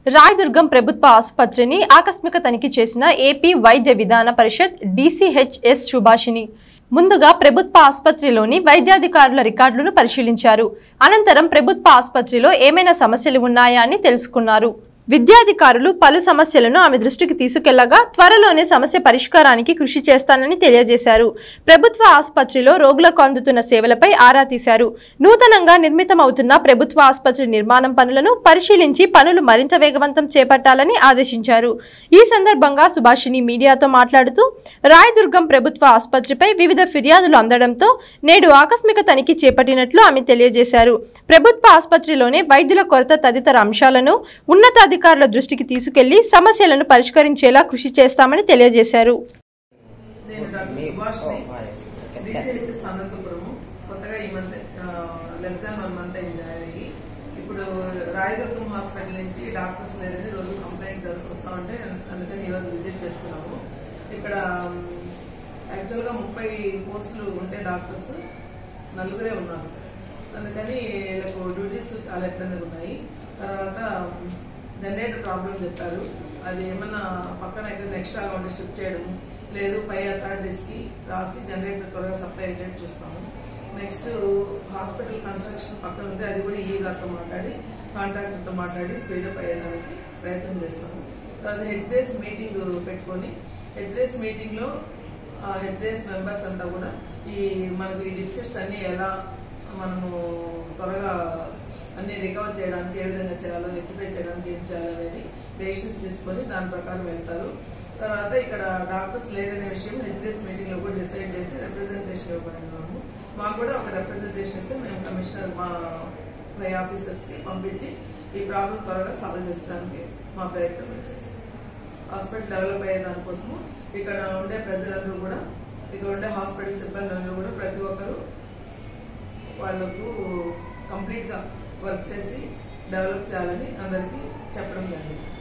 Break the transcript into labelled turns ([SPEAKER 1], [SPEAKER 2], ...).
[SPEAKER 1] రాయదుర్గం ప్రభుత్వ ఆసుపత్రిని ఆకస్మిక తనిఖీ చేసిన ఏపీ వైద్య విధాన పరిషత్ డీసీహెచ్ఎస్ సుభాషిని ముందుగా ప్రభుత్వ ఆసుపత్రిలోని వైద్యాధికారుల రికార్డులను పరిశీలించారు అనంతరం ప్రభుత్వ ఆసుపత్రిలో ఏమైనా సమస్యలు ఉన్నాయా అని తెలుసుకున్నారు విద్యాధికారులు పలు సమస్యలను ఆమె దృష్టికి తీసుకెళ్లగా త్వరలోనే సమస్య పరిష్కారానికి కృషి చేస్తానని తెలియజేశారు ప్రభుత్వ ఆసుపత్రిలో రోగులకు అందుతున్న సేవలపై ఆరా తీశారు నూతనంగా నిర్మితమవుతున్న ప్రభుత్వ ఆసుపత్రి నిర్మాణం పనులను పరిశీలించి పనులు మరింత వేగవంతం చేపట్టాలని ఆదేశించారు ఈ సందర్భంగా సుభాషిణి మీడియాతో మాట్లాడుతూ రాయదుర్గం ప్రభుత్వ ఆసుపత్రిపై వివిధ ఫిర్యాదులు అందడంతో నేడు ఆకస్మిక తనిఖీ చేపట్టినట్లు ఆమె తెలియజేశారు ప్రభుత్వ ఆసుపత్రిలోనే వైద్యుల కొరత తదితర అంశాలను ఉన్నతాధికారుల దృష్టికి తీసుకెళ్లి సమస్యలను పరిష్కరించేలా కృషి చేస్తామని తెలియజేశారు
[SPEAKER 2] నేను డాక్టర్ సుభాష్ని డిసిహెచ్ఎస్ అనంతపురం కొత్తగా ఈ month less than one month అయింది జాయిన్ అయ్యి ఇప్పుడు రాయదుర్గం హాస్పిటల్ నుంచి డాక్టర్స్ లేరని రోజు కంప్లైంట్ వస్తా ఉంటే అందుకని ఈరోజు విజిట్ చేస్తున్నాము ఇక్కడ యాక్చువల్గా ముప్పై పోస్టులు ఉంటే డాక్టర్స్ నలుగురే ఉన్నారు అందుకని వీళ్ళకు డ్యూటీస్ చాలా ఇబ్బందిగా ఉన్నాయి తర్వాత జనరేటర్ ప్రాబ్లం చెప్పారు అది ఏమన్నా పక్కన ఎక్కడ ఎక్స్ట్రాగా ఉంటే షిఫ్ట్ చేయడం లేదు పై అథారిటీస్కి రాసి జనరేటర్ త్వరగా సప్లై అయ్యేటట్టు చూస్తాము నెక్స్ట్ హాస్పిటల్ కన్స్ట్రక్షన్ పక్కన ఉంది అది కూడా ఈ గారితో మాట్లాడి కాంట్రాక్టర్తో మాట్లాడి స్పీడప్ అయ్యేదానికి ప్రయత్నం చేస్తాము తర్వాత హెచ్డిఎస్ మీటింగ్ పెట్టుకొని హెచ్డిఎస్ మీటింగ్లో హెచ్డిఎస్ మెంబర్స్ అంతా కూడా ఈ మనకు ఈ డిఫిసిట్స్ అన్నీ ఎలా మనము త్వరగా అన్ని రికవర్ చేయడానికి ఏ విధంగా చేయాలో రెక్టిఫై చేయడానికి ఏం చేయాలనేది డెసిషన్స్ తీసుకొని దాని ప్రకారం వెళ్తారు తర్వాత ఇక్కడ డాక్టర్స్ లేరనే విషయం హెచ్డిఎస్ మీటింగ్లో కూడా డిసైడ్ చేసి రిప్రజెంటేషన్ ఇవ్వబడినాము మాకు కూడా ఒక రిప్రజెంటేషన్ ఇస్తే మేము కమిషనర్ మా పై ఆఫీసర్స్కి పంపించి ఈ ప్రాబ్లం త్వరగా సాల్వ్ చేసడానికి మా ప్రయత్నం మేము చేస్తాం హాస్పిటల్ డెవలప్ అయ్యే దానికోసము ఇక్కడ ఉండే ప్రజలందరూ కూడా ఇక్కడ ఉండే హాస్పిటల్ సిబ్బంది అందరూ కూడా ప్రతి ఒక్కరు వాళ్ళకు కంప్లీట్గా వర్క్ చేసి డెవలప్ చేయాలని అందరికీ చెప్పడం జరిగింది